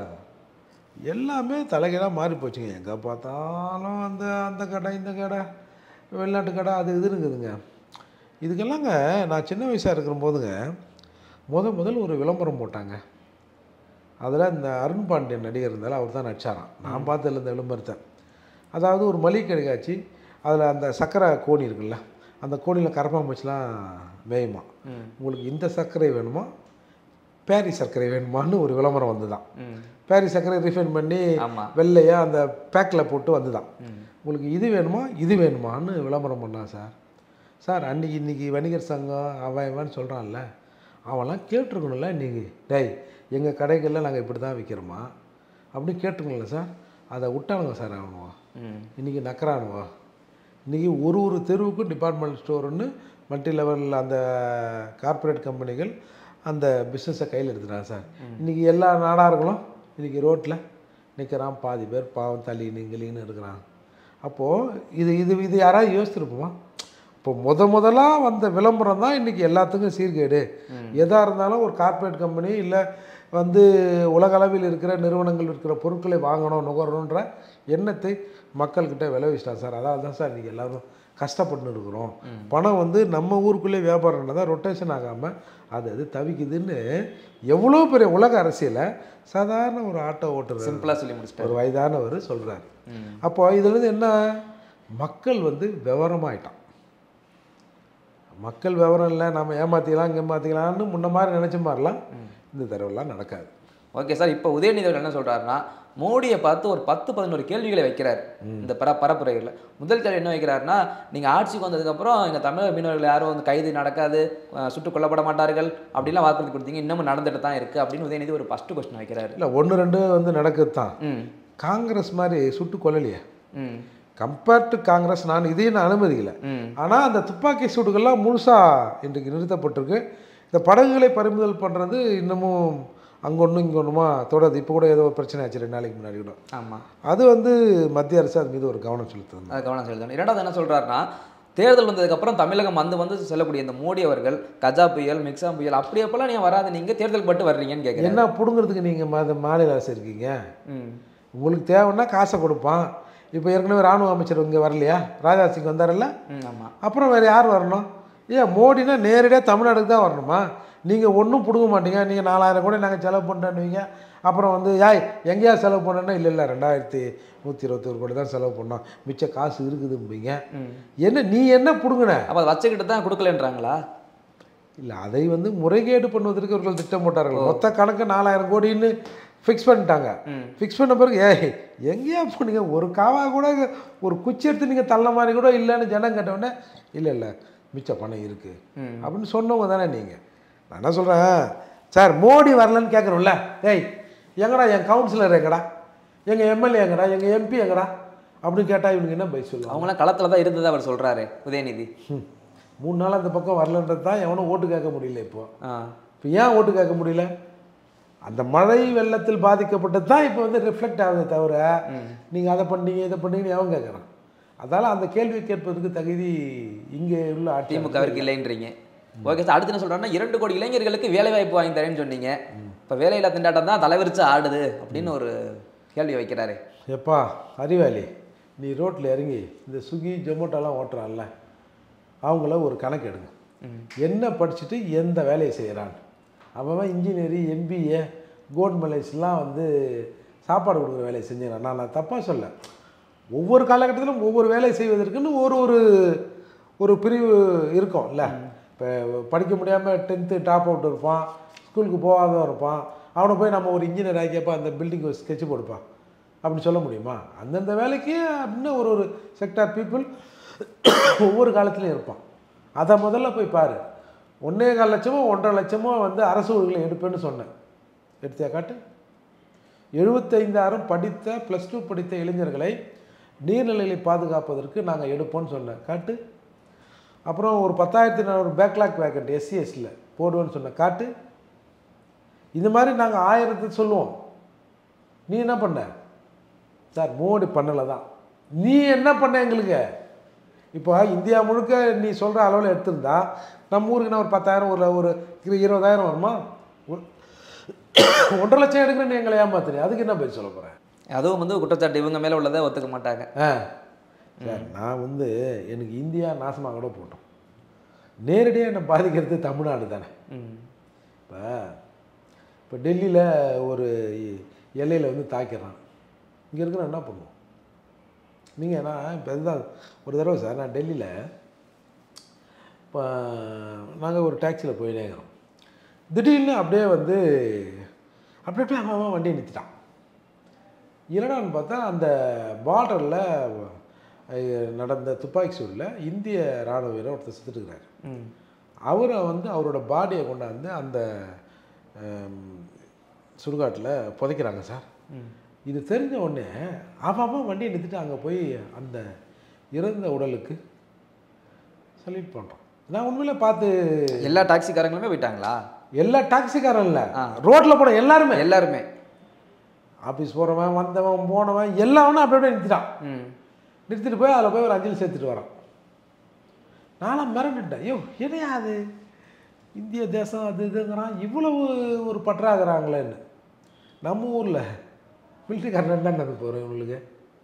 எல்லாமே தலைகீழாக மாறி போச்சுங்க எங்கே பார்த்தாலும் அந்த அந்த கடை இந்த கடை வெளிநாட்டு கடை அது இது இருக்குதுங்க இதுக்கெல்லாங்க நான் சின்ன வயசாக இருக்கிற போதுங்க முத முதல் ஒரு விளம்பரம் போட்டாங்க அதில் இந்த அருண் பாண்டியன் நடிகர் இருந்தாலும் அவர் தான் நடிச்சாராம் நான் பார்த்ததில்ல இந்த விளம்பரத்தை அதாவது ஒரு மளிகை கடை காட்சி அதில் அந்த சர்க்கரை கோணி இருக்குல்ல அந்த கோணியில் கரப்பாம்பூச்சிலாம் மேயுமா ம். உங்களுக்கு இந்த சர்க்கரை வேணுமா பேரி சர்க்கரை வேணுமான்னு ஒரு விளம்பரம் வந்துதான் ம். பேரி சர்க்கரை ரிஃபைன் பண்ணி ஆமா வெள்ளையா அந்த பேக்கில் போட்டு வந்துதான் ம். உங்களுக்கு இது வேணுமா இது வேணுமான்னு விளம்பரம் பண்ணான் சார் சார் அன்னைக்கு இன்னைக்கு வணிகர் சங்கம் அவன் இவன் சொல்கிறான்ல அவன்லாம் கேட்டிருக்கணும்ல நீங்கள் டேய் எங்கள் கடைகளில் நாங்கள் இப்படி தான் விற்கிறோமா அப்படின்னு கேட்டிருக்கணும்ல சார் அதை விட்டானுங்க சார் அவனுவோ ம். இன்றைக்கி நக்கறானுவோ இன்றைக்கி ஒரு ஒரு தெருவுக்கும் டிபார்ட்மெண்ட் ஸ்டோர்னு மல்டி லெவல் அந்த கார்ப்பரேட் கம்பெனிகள் அந்த பிஸ்னஸை கையில் எடுத்துட்டாங்க சார் இன்றைக்கி எல்லா நாடார்களும் இன்றைக்கி ரோட்டில் நிற்கிறான் பாதி பேர் பாவம் தள்ளி நீங்கலின்னு இருக்கிறான் அப்போது இது இது இது யாராவது யோசிச்சிருப்போமா இப்போ முத முதலாக வந்த விளம்பரம் தான் இன்றைக்கி எல்லாத்துக்கும் சீர்கேடு எதாக இருந்தாலும் ஒரு கார்ப்பரேட் கம்பெனி இல்லை வந்து உலக அளவில் இருக்கிற நிறுவனங்கள் இருக்கிற பொருட்களை வாங்கணும் நுகரணுன்ற எண்ணத்தை மக்கள்கிட்ட விளைவிச்சிட்டா சார் அதாவது தான் சார் இன்றைக்கி எல்லாரும் கஷ்டப்பட்டு இருக்கிறோம் பணம் வந்து நம்ம ஊருக்குள்ளே வியாபாரம் தான் ரொட்டேஷன் ஆகாமல் அது அது தவிக்குதுன்னு எவ்வளோ பெரிய உலக அரசியலை சாதாரண ஒரு ஆட்டோ ஓட்டுற சிம்பிளா சொல்லி முடிச்சிட்டாரு ஒரு வயதானவர் சொல்கிறாரு ம். அப்போ இதுலேருந்து என்ன மக்கள் வந்து விவரமாயிட்டான் மக்கள் விவரம் இல்லை நம்ம ஏமாற்றிக்கலாம் இங்கே ஏமாற்றிக்கலாம்னு முன்ன மாதிரி நினச்ச மாதிரிலாம் இந்த தடவைலாம் நடக்காது ஓகே சார் இப்போ உதயநிதி அவர்கள் என்ன சொல்றாருன்னா மோடியை பார்த்து ஒரு பத்து பதினோரு கேள்விகளை வைக்கிறார் இந்த பர பரப்புரைகளில் முதல் கேள்வி என்ன வைக்கிறாருன்னா நீங்கள் ஆட்சிக்கு வந்ததுக்கப்புறம் எங்கள் தமிழக மீனவர்கள் யாரும் வந்து கைது நடக்காது அஹ் சுட்டுக் கொல்லப்பட மாட்டார்கள் அப்படிலாம் வாக்குறுதி கொடுத்தீங்க இன்னமும் நடந்துட்டு தான் இருக்குது அப்படின்னு உதயநிதி ஒரு ஃபஸ்ட்டு கொஸ்டின் வைக்கிறாரு இல்லை ஒன்று ரெண்டு வந்து நடக்குது தான் ம் காங்கிரஸ் மாதிரி சுட்டு கொல்லலையே ம் கம்பேர்ட் டு காங்கிரஸ் நான் இதையும் நான் அனுமதிக்கலை ம் ஆனால் அந்த துப்பாக்கி சூடுகள்லாம் முழுசாக இன்றைக்கு நிறுத்தப்பட்டிருக்கு இந்த படகுகளை பறிமுதல் பண்ணுறது இன்னமும் அங்கே ஒன்றும் இங்கே ஒன்றுமா தொடருது இப்போ கூட ஏதோ ஒரு பிரச்சனை ஆச்சு ரெண்டு நாளைக்கு முன்னாடி கூட ஆமாம் அது வந்து மத்திய அரசு அது மீது ஒரு கவனம் செலுத்துது அது கவனம் செலுத்தணும் இரண்டாவது என்ன சொல்றாருன்னா தேர்தல் வந்ததுக்கப்புறம் தமிழகம் வந்து வந்து செல்லக்கூடிய இந்த மோடி அவர்கள் கஜா புயல் மிக்ஸாம் புயல் அப்படி அப்பெல்லாம் நீங்கள் வராது நீங்கள் தேர்தல் பட்டு வர்றீங்கன்னு கேட்குறேன் என்ன பிடுங்கிறதுக்கு நீங்கள் மா மாநில அரசு இருக்கீங்க ம் உங்களுக்கு தேவைன்னா காசை கொடுப்பான் இப்போ ஏற்கனவே ராணுவ அமைச்சர் இங்கே வரலையா ராஜ்நாத் சிங் வந்தாரல்ல ம் ஆமாம் அப்புறம் வேறு யார் வரணும் ஏன் மோடினா நேரடியாக தமிழ்நாடுக்கு தான் வரணுமா நீங்கள் ஒன்றும் பிடுங்க மாட்டீங்க நீங்கள் நாலாயிரம் கோடி நாங்கள் செலவு பண்ணுறேன்னுவீங்க அப்புறம் வந்து யாய் எங்கேயா செலவு பண்ணேன்னா இல்லை இல்லை ரெண்டாயிரத்தி நூற்றி இருபத்தொரு கோடி தான் செலவு பண்ணோம் மிச்ச காசு இருக்குதும்பீங்க ம் என்ன நீ என்ன பிடுங்கின அப்போ அதை வச்சுக்கிட்டு தான் கொடுக்கலன்றாங்களா இல்லை அதை வந்து முறைகேடு பண்ணுவதற்கு இவர்கள் திட்டம் போட்டார்கள் மொத்த கணக்கு நாலாயிரம் கோடின்னு ஃபிக்ஸ் பண்ணிட்டாங்க ம் ஃபிக்ஸ் பண்ண பிறகு ஏய் எங்கேயா போனீங்க ஒரு காவா கூட ஒரு குச்சி எடுத்து நீங்கள் தள்ள மாதிரி கூட இல்லைன்னு ஜனம் கேட்டவுடனே இல்லை இல்லை மிச்ச பணம் இருக்குது ம் அப்படின்னு சொன்னவங்க தானே நீங்கள் நான் என்ன சொல்கிறேன் சார் மோடி வரலன்னு கேட்குறோம்ல ஏய் எங்கடா என் கவுன்சிலர் எங்கடா எங்கள் எம்எல்ஏ எங்கடா எங்கள் எம்பி எங்கடா அப்படின்னு கேட்டால் இவனுக்கு என்ன பை சொல்லுவாங்க அவங்களாம் களத்தில் தான் இருந்தது அவர் சொல்றாரு உதயநிதி ம். மூணு நாள் அந்த பக்கம் வரலன்றது தான் எவனும் ஓட்டு கேட்க முடியல இப்போ ஆ இப்போ ஏன் ஓட்டு கேட்க முடியல அந்த மழை வெள்ளத்தில் பாதிக்கப்பட்டது தான் இப்போ வந்து ரிஃப்ளெக்ட் ஆகுதே தவிர ம் நீங்கள் அதை பண்ணீங்க இதை பண்ணீங்கன்னு எவன் கேட்குறான் அதால் அந்த கேள்வி கேட்பதற்கு தகுதி இங்கே உள்ள ஆட்சி திமுகவிற்கு இல்லைன்றீங்க ஓகே சார் அடுத்து என்ன சொல்றாருன்னா இரண்டு கோடி இளைஞர்களுக்கு வேலை வாய்ப்பு வாங்கி தரேன்னு சொன்னீங்க இப்போ வேலையில்லா திண்டாட்டம் தான் தலைவிரிச்சு ஆடுது அப்படின்னு ஒரு கேள்வி வைக்கிறாரு எப்பா அறிவாளி நீ ரோட்டில் இறங்கி இந்த ஸ்விக்கி ஜொமேட்டோலாம் ஓட்டுறான்ல அவங்கள ஒரு கணக்கு எடுங்க ம் என்ன படிச்சுட்டு எந்த வேலையை செய்கிறான் அவன் இன்ஜினியரி எம்பிஏ கோல்ட் மெலைஸ்லாம் வந்து சாப்பாடு கொடுக்குற வேலையை செஞ்சுக்கிறான் நான் நான் தப்பாக சொல்ல ஒவ்வொரு காலகட்டத்திலும் ஒவ்வொரு வேலையை செய்வதற்குன்னு ஒரு ஒரு ஒரு பிரிவு இருக்கும்ல இப்போ படிக்க முடியாமல் டென்த்து டாப் அவுட் இருப்பான் ஸ்கூலுக்கு போகாத இருப்பான் அவனை போய் நம்ம ஒரு இன்ஜினியர் ஆக்கியப்பா அந்த பில்டிங் ஒரு ஸ்கெட்ச் போடுப்பா அப்படி சொல்ல முடியுமா அந்தந்த வேலைக்கு அப்படின்னு ஒரு ஒரு செக்டார் பீப்புள் ஒவ்வொரு காலத்துலையும் இருப்பான் அதை முதல்ல போய் பாரு ஒன்றே கால் லட்சமோ ஒன்றரை லட்சமோ வந்து அரசு ஊழியர்களை எடுப்பேன்னு சொன்னேன் எடுத்தியா காட்டு எழுபத்தைந்தாயிரம் படித்த ப்ளஸ் டூ படித்த இளைஞர்களை நீர்நிலைகளை பாதுகாப்பதற்கு நாங்கள் எடுப்போம்னு சொன்னேன் காட்டு அப்புறம் ஒரு பத்தாயிரத்தி நானூறு பேக்லாக் வேக்கண்ட் எஸ்சி எஸ்சியில் போடுவேன்னு சொன்னேன் காட்டு இந்த மாதிரி நாங்கள் ஆயிரத்து சொல்லுவோம் நீ என்ன பண்ண சார் மோடி பண்ணலை தான் நீ என்ன பண்ண எங்களுக்கு இப்போ இந்தியா முழுக்க நீ சொல்கிற அளவில் எடுத்திருந்தா நம்ம ஊருக்கு நான் ஒரு பத்தாயிரம் ஒரு ஒரு இரு- இருபதாயிரம் வருமா ஒரு- ஒன்றரை லட்சம் எடுக்கிறேன்னு எங்களை ஏமாத்துறீங்க அதுக்கு என்ன பதில் சொல்ல போகிறேன் அதுவும் வந்து குற்றச்சாட்டு இவங்க மேலே உள்ளதை ஒத்துக்க மாட்டாங்க ஆ சார் நான் வந்து எனக்கு இந்தியா நாசமாக கூட போட்டோம் நேரடியாக என்னை பாதிக்கிறது தமிழ்நாடு தானே ம் இப்போ இப்போ டெல்லியில் ஒரு எல்லையில் வந்து தாக்கிடுறான் இங்கே இருக்கிற என்ன பண்ணுவோம் நீங்கள் நான் இப்போ இதுதான் ஒரு தடவை சார் நான் டெல்லியில் இப்போ நாங்கள் ஒரு டாக்ஸியில் போயினே இருக்கிறோம் திடீர்னு அப்படியே வந்து அப்படியே அப்படியே அவன் அவன் வண்டியை நிறுத்திட்டான் என்னடான்னு பார்த்தா அந்த பார்டரில் நடந்த துப்பாக்கி சூடில் இந்திய ராணுவ வீரர் ஒருத்தர் செத்துட்டு இருக்கிறாரு ம் அவரை வந்து அவரோட பாடியை கொண்டாந்து அந்த சுடுகாட்டில் புதைக்கிறாங்க சார் ம் இது தெரிஞ்ச உடனே அவன் அவன் வண்டியை நிறுத்திட்டு அங்கே போய் அந்த இறந்த உடலுக்கு சல்யூட் பண்ணுறான் நான் உண்மையில பார்த்து எல்லா டாக்ஸிக்காரங்களுமே போயிட்டாங்களா எல்லா டாக்ஸிக்காரன் இல்லை ஆ. ரோட்டில் போன எல்லாருமே எல்லாருமே ஆஃபீஸ் போகிறவன் வந்தவன் போனவன் எல்லாவனும் அப்படி அப்படியே நிறுத்திட்டான் ம் நிறுத்திட்டு போய் அதில் போய் ஒரு அஞ்சலி சேர்த்துட்டு வரான் நானும் மிரண்டுட்டேன் ஐயோ என்னையா அது இந்திய தேசம் அது இதுங்கிறான் இவ்வளவு ஒரு பற்றாகிறாங்களேன்னு நம்ம ஊரில் மிலிட்ரிக்காரன் தான் அனுப்ப போகிறோம் இவங்களுக்கு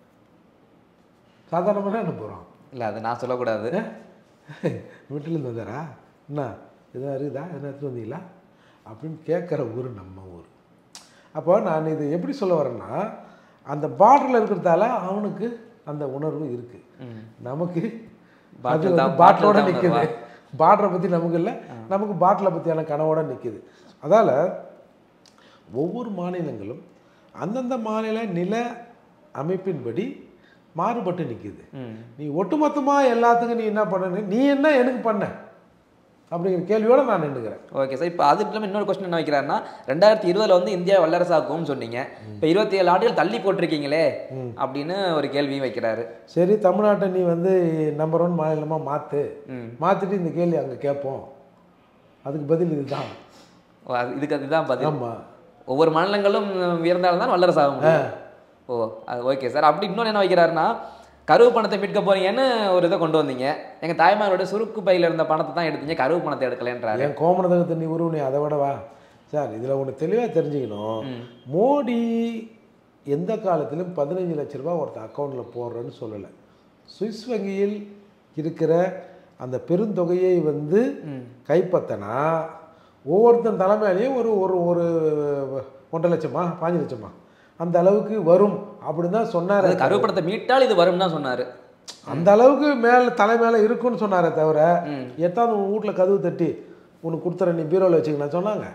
சாதாரணமாக தான் அனுப்புகிறோம் இல்லை அது நான் சொல்லக்கூடாது மிலிட்ரிலேருந்து வந்தாரா என்ன எதனா இருக்குதா எதனா எடுத்துட்டு வந்தீங்களா அப்படின்னு கேட்குற ஊர் நம்ம ஊர் அப்போ நான் இது எப்படி சொல்ல வரேன்னா அந்த பார்டரில் இருக்கிறதால அவனுக்கு அந்த உணர்வு இருக்குது ம் நமக்கு Bottle அது தான், வந்து பாட்டிலோட bottle தான் நிற்குது உணர்வா? பாட்டிலை பற்றி நமக்கு இல்லை நமக்கு பாட்டிலை பற்றியான கனவோட நிற்குது அதால் ஒவ்வொரு மாநிலங்களும் அந்தந்த மாநில நில அமைப்பின்படி மாறுபட்டு நிற்குது ம் நீ ஒட்டுமொத்தமாக எல்லாத்துக்கும் நீ என்ன பண்ணனு நீ என்ன எனக்கு பண்ண அப்படிங்கிற கேள்வியோட நான் நின்றுக்கிறேன் ஓகே சார் இப்போ அது இல்லாமல் இன்னொரு கொஸ்டின் என்ன வைக்கிறாருன்னா ரெண்டாயிரத்தி இருபதுல வந்து இந்தியா வல்லரசாக்கும்னு சொன்னீங்க இப்போ இருபத்தி ஏழு ஆண்டுகள் தள்ளி போட்டிருக்கீங்களே அப்படின்னு ஒரு கேள்வியும் வைக்கிறாரு சரி தமிழ்நாட்டை நீ வந்து நம்பர் ஒன் மாநிலமாக மாற்று ம் மாற்றிட்டு இந்த கேள்வி அங்கே கேட்போம் அதுக்கு பதில் இதுதான் ஓ, அது- இதுக்கு அதுதான் பதில் ஆமாம் ஒவ்வொரு மாநிலங்களும் உயர்ந்தாலும் தான் வல்லரசு ஆக முடியும் ஓ அது ஓகே சார் அப்படி இன்னொன்று என்ன வைக்கிறாருன்னா கருவு பணத்தை மீட்க போறீங்கன்னு ஒரு இதை கொண்டு வந்தீங்க எங்க தாய்மாரோட சுருக்கு பையில இருந்த பணத்தை தான் எடுத்தீங்க கருவு பணத்தை எடுக்கலன்றாரு என் கோமணத்தகத்தை நீ உருவனி அதை விடவா சார் இதில் ஒன்று தெளிவாக தெரிஞ்சுக்கணும் மோடி எந்த காலத்திலும் பதினஞ்சு லட்ச ரூபா ஒருத்தன் அக்கௌண்ட்டில் போடுறேன்னு சொல்லலை சுவிஸ் வங்கியில் இருக்கிற அந்த பெருந்தொகையை வந்து கைப்பற்றினா ஒவ்வொருத்தன் தலைமையிலையும் ஒரு ஒரு ஒரு ஒன்றரை லட்சமா பாஞ்சு லட்சமா அந்த அளவுக்கு வரும் அப்படின்னு தான் சொன்னார் அது கருவு பணத்தை மீட்டால் இது வரும்னு தான் சொன்னாரு அந்த அளவுக்கு மேலே தலை மேலே இருக்குன்னு சொன்னாரே தவிர ம். எத்தாவது உன் வீட்டில் கதவு தட்டி உனக்கு கொடுத்துற நீ பீரோவில் வச்சுக்கணும் சொன்னாங்க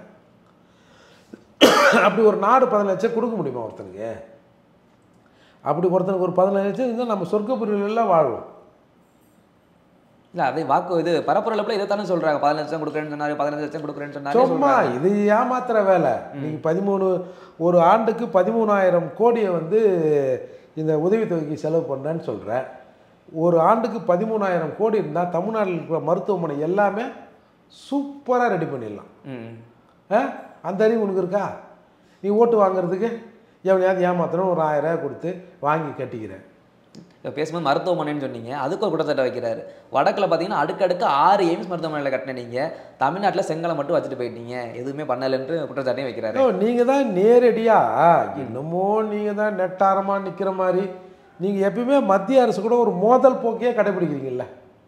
அப்படி ஒரு நாடு பதினஞ்சு லட்சம் கொடுக்க முடியுமா ஒருத்தனுக்கு அப்படி ஒருத்தனுக்கு ஒரு பதினஞ்சு லட்சம் இருந்தால் நம்ம சொர்க்க எல்லாம் வாழ்வோம் இல்ல அதே வாக்கு இது பரப்புரளப்புல இதை தானே சொல்றாங்க பதினஞ்சு லட்சம் கொடுக்குறேன்னு சொன்னாரு பதினஞ்சு லட்சம் கொடுக்குறேன்னு சொன்னாரு சும்மா இது ஏமாத்துற வேலை நீங்கள் பதிமூணு ஒரு ஆண்டுக்கு பதிமூணாயிரம் கோடியை வந்து இந்த உதவித்தொகைக்கு செலவு பண்ணேன்னு சொல்கிற ஒரு ஆண்டுக்கு பதிமூணாயிரம் கோடி இருந்தால் தமிழ்நாட்டில் இருக்கிற மருத்துவமனை எல்லாமே சூப்பராக ரெடி பண்ணிடலாம் ம் ஆ அந்த அறிவு உனக்கு இருக்கா நீ ஓட்டு வாங்குறதுக்கு எவனையாவது ஏமாத்தணும் ஒரு ஆயிரம் ரூபாய் கொடுத்து வாங்கி கட்டிக்கிறேன் இப்போ பேசும்போது மருத்துவமனைன்னு சொன்னீங்க அதுக்கு ஒரு குற்றச்சாட்டை வைக்கிறாரு வடக்குல பார்த்தீங்கன்னா அடுக்கடுக்கு ஆறு எய்ம்ஸ் மருத்துவமனையில் கட்டினீங்க தமிழ்நாட்டில் செங்கலை மட்டும் வச்சுட்டு போயிட்டீங்க எதுவுமே பண்ணலைன்ட்டு குற்றச்சாட்டையும் வைக்கிறாரு ஓ நீங்கள் தான் நேரடியாக என்னமோ நீங்கள் தான் நெட்டாரமாக நிற்கிற மாதிரி நீங்கள் எப்பயுமே மத்திய அரசு கூட ஒரு மோதல் போக்கையே கடைபிடிக்கிறீங்கல்ல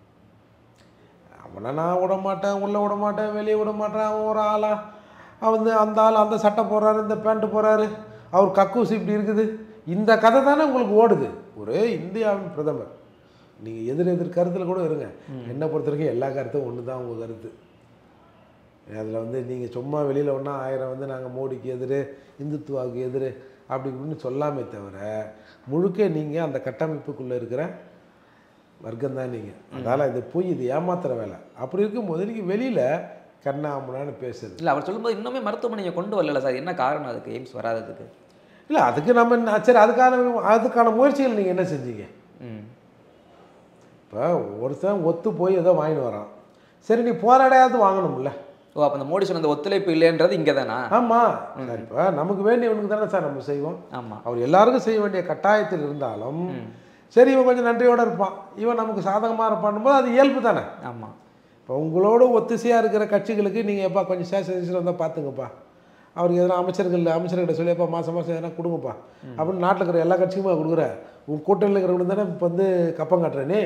அவனை நான் விட மாட்டேன் உள்ளே விட மாட்டேன் வெளியே விட மாட்டேன் அவன் ஒரு ஆளா அவன் வந்து அந்த ஆள் அந்த சட்டை போடுறாரு இந்த பேண்ட்டு போடுறாரு அவர் கக்கூஸ் இப்படி இருக்குது இந்த கதை தானே உங்களுக்கு ஓடுது ஒரு இந்தியாவின் பிரதமர் நீங்கள் எதிர் எதிர் கருத்தில் கூட இருங்க என்னை பொறுத்த வரைக்கும் எல்லா கருத்தும் ஒன்று தான் உங்கள் கருத்து அதில் வந்து நீங்கள் சும்மா வெளியில் ஒன்றா ஆயிரம் வந்து நாங்கள் மோடிக்கு எதிர் இந்துத்துவாவுக்கு எதிர் அப்படி இப்படின்னு சொல்லாமே தவிர முழுக்க நீங்கள் அந்த கட்டமைப்புக்குள்ளே இருக்கிற வர்க்கம் தான் நீங்கள் அதனால் இது போய் இது ஏமாத்துற வேலை அப்படி இருக்கும்போது நீங்கள் வெளியில் கண்ணாமண்ணான்னு பேசுறது இல்லை அவர் சொல்லும்போது இன்னுமே மருத்துவமனையை கொண்டு வரல சார் என்ன காரணம் அதுக்கு எய்ம்ஸ் வராததுக்கு இல்லை அதுக்கு நம்ம என்ன- சரி அதுக்கான அதுக்கான முயற்சிகள் நீங்கள் என்ன செஞ்சீங்க ம் இப்போ ஒருத்தன் ஒத்து போய் ஏதோ வாங்கிட்டு வரான் சரி நீ போராடையாவது வாங்கணும்ல ஓ அப்போ அந்த மோடி சொன்ன அந்த ஒத்துழைப்பு இல்லைன்றது இங்கே தானா ஆமாம் சார் இப்போ நமக்கு வேண்டியவனுக்கு தானே சார் நம்ம செய்வோம் ஆமாம் அவர் எல்லாருக்கும் செய்ய வேண்டிய கட்டாயத்தில் இருந்தாலும் சரி இவன் கொஞ்சம் நன்றியோடு இருப்பான் இவன் நமக்கு சாதகமாக இருப்பான் போது அது இயல்பு தானே ஆமாம் இப்போ உங்களோட ஒத்திசையாக இருக்கிற கட்சிகளுக்கு நீங்கள் எப்பா கொஞ்சம் சேஷன் வந்தால் பார்த்துங்கப்பா அவருக்கு எதனா அமைச்சர்கள் அமைச்சர்கிட்ட சொல்லி எப்பா மாதம் மாதம் எதனா கொடுங்கப்பா அப்படின்னு நாட்டில் இருக்கிற எல்லா கட்சிக்குமா கொடுக்குற உன் கூட்டணியில் இருக்கிறவங்க தானே இப்போ வந்து கப்பம் கட்டுறேனே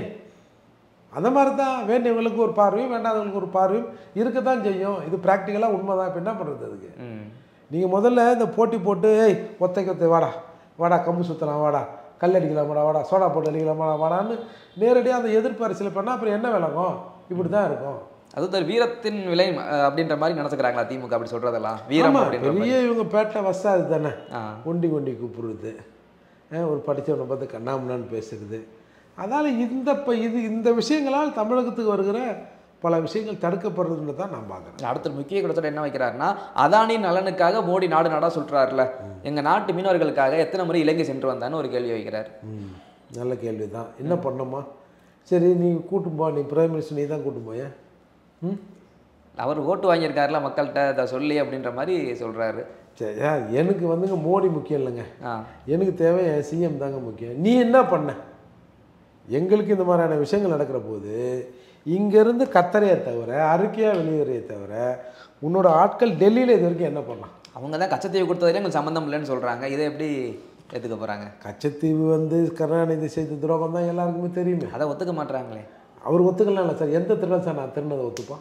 அந்த மாதிரி தான் வேண்டியவங்களுக்கு ஒரு பார்வையும் வேண்டாதவங்களுக்கு ஒரு பார்வையும் இருக்க தான் செய்யும் இது ப்ராக்டிக்கலாக உண்மை தான் இப்போ என்ன பண்ணுறது அதுக்கு ம் நீங்கள் முதல்ல இந்த போட்டி போட்டு ஏய் ஒத்தைக்கு ஒத்தை வாடா வாடா கம்பு சுற்றலாம் வாடா கல் அடிக்கலாம் வாடா வாடா சோடா போட்டு அடிக்கலாம் வாடா வாடான்னு நேரடியாக அந்த எதிர்ப்பு அரசியல் பண்ணால் அப்புறம் என்ன விளங்கும் இப்படி தான் இருக்கும் அது ஒரு வீரத்தின் விலை அஹ், அப்படின்ற மாதிரி நினச்சிக்கிறாங்களா திமுக அப்படி சொல்கிறதெல்லாம் வீரம் ஆமா, அப்படின்ற மாதிரி பெரிய இவங்க பேட்டை வசா அது தானே ஆ ஒண்டி கொண்டி கூப்பிடுறது அஹ் ஒரு படித்தவனை பார்த்து கண்ணாமுன்னான்னு பேசுறது அதனால் இந்த இப்போ இது இந்த விஷயங்களால் தமிழகத்துக்கு வருகிற பல விஷயங்கள் தடுக்கப்படுறதுன்னு தான் நான் பார்க்குறேன் அடுத்த முக்கிய குற்றச்சாட்டு என்ன வைக்கிறாருன்னா அதானி நலனுக்காக மோடி நாடு நாடா சொல்றாருல எங்க நாட்டு மீனவர்களுக்காக எத்தனை முறை இலங்கை சென்று வந்தான்னு ஒரு கேள்வி வைக்கிறார் ம் நல்ல கேள்வி தான் என்ன பண்ணோமா சரி நீ கூட்டும் போ நீ பிரைம் மினிஸ்டர் நீ தான் கூட்டும் போய ம் அவர் ஓட்டு வாங்கியிருக்காருல மக்கள்கிட்ட அதை சொல்லி அப்படின்ற மாதிரி சொல்றாரு சரி ஆ, எனக்கு வந்துங்க மோடி முக்கியம் இல்லைங்க ஆ எனக்கு தேவை என் சிஎம் தாங்க முக்கியம் நீ என்ன பண்ண எங்களுக்கு இந்த மாதிரியான விஷயங்கள் நடக்கிற போது இங்கேருந்து கத்தரையை தவிர அறிக்கையாக வெளியேறையே தவிர உன்னோட ஆட்கள் டெல்லியில் இது வரைக்கும் என்ன பண்ணான் அவங்க தான் கச்சத்தீவு கொடுத்ததுலேயே எங்களுக்கு சம்மந்தம் இல்லைன்னு சொல்றாங்க இதை எப்படி ஏற்றுக்க போறாங்க கச்சத்தீவு வந்து கருணாநிதி செய்த துரோகம் தான் எல்லாருக்குமே தெரியுமே அதை ஒத்துக்க மாட்றாங்களே அவர் ஒத்துக்கலாம் இல்லை சார் எந்த திருடன் சார் நான் திருநதை ஒத்துப்பான்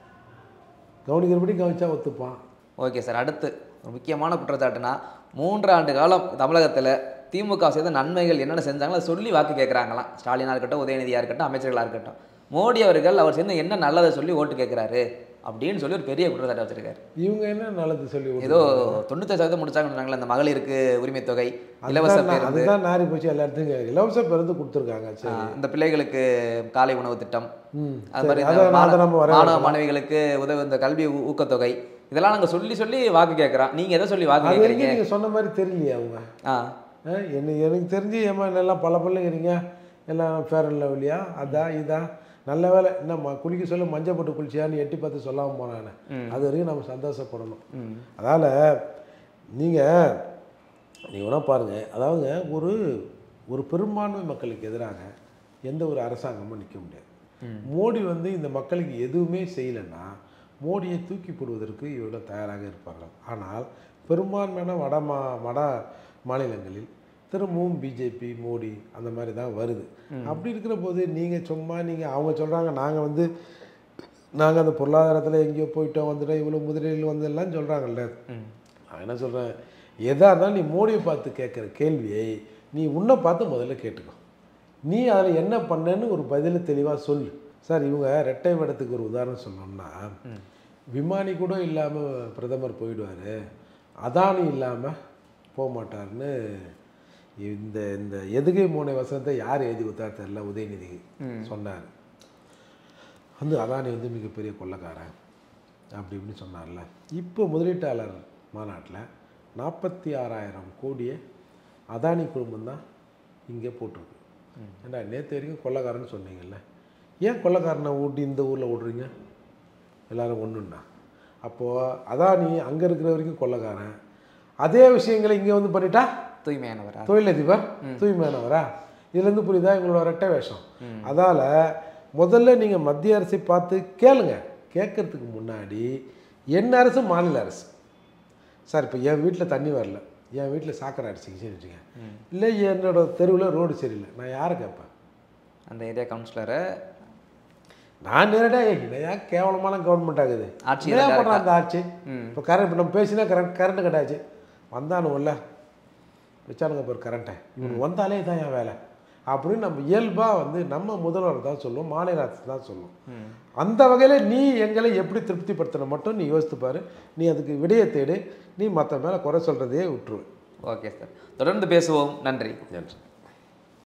கவனிக்கிறபடி கவனிச்சா ஒத்துப்பான் ஓகே சார் அடுத்து ஒரு முக்கியமான குற்றச்சாட்டுனா மூன்று ஆண்டு காலம் தமிழகத்தில் திமுக செய்த நன்மைகள் என்னென்ன செஞ்சாங்களோ அதை சொல்லி வாக்கு கேட்குறாங்களாம் ஸ்டாலினாக இருக்கட்டும் உதயநிதியாக இருக்கட்டும் அமைச்சர்களாக இருக்கட்டும் மோடி அவர்கள் அவர் செய்த என்ன நல்லதை சொல்லி ஓட்டு கேட்குறாரு அப்படின்னு சொல்லி ஒரு பெரிய குற்றச்சாட்டு வச்சிருக்காரு இவங்க என்ன நல்லது சொல்லி ஏதோ தொண்ணூத்தி சதவீதம் முடிச்சாங்கன்னு சொன்னாங்களே இந்த மகளிருக்கு உரிமை தொகை இலவச அதுதான் நான்- பேருந்து அதுதான் நாரி போச்சு எல்லா இடத்துக்கும் இலவச பேருந்து கொடுத்துருக்காங்க சரி ஆஹ், இந்த பிள்ளைகளுக்கு காலை உணவு திட்டம் ம் அது சரி, மாதிரி அதை இந்த நான் அதை நம்ம மாணவ வர மாணவ மாணவிகளுக்கு உதவி இந்த கல்வி ஊ- ஊக்கத்தொகை இதெல்லாம் நாங்க சொல்லி சொல்லி வாக்கு கேட்குறோம் நீங்க எதை சொல்லி வாக்கு அது கேட்குறீங்க வரைக்கும் நீங்கள் சொன்ன மாதிரி தெரியலையே அவங்க ஆ ஆ, என்ன எனக்கு தெரிஞ்சு ஏமா எல்லாம் பல பிள்ளைங்கிறீங்க எல்லாம் ஃபேர் அண்ட் லவ்லியா அதான் இதான் நல்ல வேலை என்னம்மா குளிக்க சொல்ல மஞ்சள் போட்டு குளிச்சியான்னு எட்டி பார்த்து சொல்லாமல் போனானே அது வரைக்கும் நம்ம சந்தோஷப்படணும் ம் அதால் நீங்கள் நீங்கள் வேணால் பாருங்கள் அதாவது ஒரு ஒரு பெரும்பான்மை மக்களுக்கு எதிராக எந்த ஒரு அரசாங்கமும் நிற்க முடியாது மோடி வந்து இந்த மக்களுக்கு எதுவுமே செய்யலைன்னா மோடியை தூக்கி போடுவதற்கு இவர்கள் தயாராக இருப்பார்கள் ஆனால் பெரும்பான்மையான வட மா வட மாநிலங்களில் திரும்பவும் பிஜேபி மோடி அந்த மாதிரி தான் வருது அப்படி இருக்கிற போது நீங்கள் சும்மா நீங்கள் அவங்க சொல்கிறாங்க நாங்கள் வந்து நாங்கள் அந்த பொருளாதாரத்தில் எங்கேயோ போயிட்டோம் வந்துட்டோம் இவ்வளோ முதலீடு வந்தெல்லாம் சொல்கிறாங்கல்ல ம் நான் என்ன சொல்கிறேன் எதாக இருந்தாலும் நீ மோடியை பார்த்து கேட்குற கேள்வியை நீ உன்னை பார்த்து முதல்ல கேட்டுக்கோ நீ அதில் என்ன பண்ணேன்னு ஒரு பதிலை தெளிவாக சொல்லு சார் இவங்க ரெட்டை வேடத்துக்கு ஒரு உதாரணம் சொல்லணும்னா விமானி கூட இல்லாமல் பிரதமர் போயிடுவார் அதானி இல்லாமல் போக மாட்டார்னு இந்த இந்த எதுகை மூனை வசனத்தை யார் எழுதி கொடுத்தாரு தெரியல உதயநிதி சொன்னார் வந்து அதானி வந்து மிகப்பெரிய கொள்ளக்காரன் அப்படி இப்படின்னு சொன்னார்ல இப்போ முதலீட்டாளர் மாநாட்டில் நாற்பத்தி ஆறாயிரம் கோடியை அதானி குழுமம் தான் இங்கே போட்டிருக்கு ஏண்டா நேற்று வரைக்கும் கொள்ளக்காரன்னு சொன்னீங்கல்ல ஏன் கொள்ளக்காரனை ஊட்டி இந்த ஊரில் விட்றீங்க எல்லாரும் ஒன்றுண்ணா அப்போது அதானி அங்கே இருக்கிற வரைக்கும் கொள்ளக்காரன் அதே விஷயங்களை இங்கே வந்து பண்ணிட்டா தூய்மையானவரா தொழிலதிபர் தூய்மையானவரா இதுலேருந்து புரியுதா எங்களோட ரெட்டை வேஷம் அதால் முதல்ல நீங்கள் மத்திய அரசை பார்த்து கேளுங்க கேட்கறதுக்கு முன்னாடி என் அரசு மாநில அரசு சார் இப்போ என் வீட்டில் தண்ணி வரல என் வீட்டில் சாக்கடை அடிச்சிக்கிச்சுன்னு வச்சுங்க இல்லை என்னோட தெருவில் ரோடு சரியில்லை நான் யாரை கேட்பேன் அந்த ஏரியா கவுன்சிலரை நான் நேரடியாக இதையா கேவலமான கவர்மெண்ட் ஆகுது ஆட்சி என்ன direct பண்ணுறான் அந்த ஆட்சி ம். இப்போ கரண்ட் இப்போ நம்ம பேசினா கரண்ட் கரண்ட் கட்டாச்சு வந்தானுங்கல்ல வச்சானுங்க பாரு கரண்ட்டை இவனுக்கு வந்தாலே தான் என் வேலை அப்படின்னு நம்ம இயல்பாக வந்து நம்ம முதல்வர் தான் சொல்லுவோம் மாநில அரசு தான் சொல்லுவோம் அந்த வகையில் நீ எங்களை எப்படி திருப்திப்படுத்தணும் மட்டும் நீ யோசித்து பாரு நீ அதுக்கு விடையை தேடு நீ மற்ற மேலே குறை சொல்கிறதையே விட்டுருவேன் ஓகே சார் தொடர்ந்து பேசுவோம் நன்றி நன்றி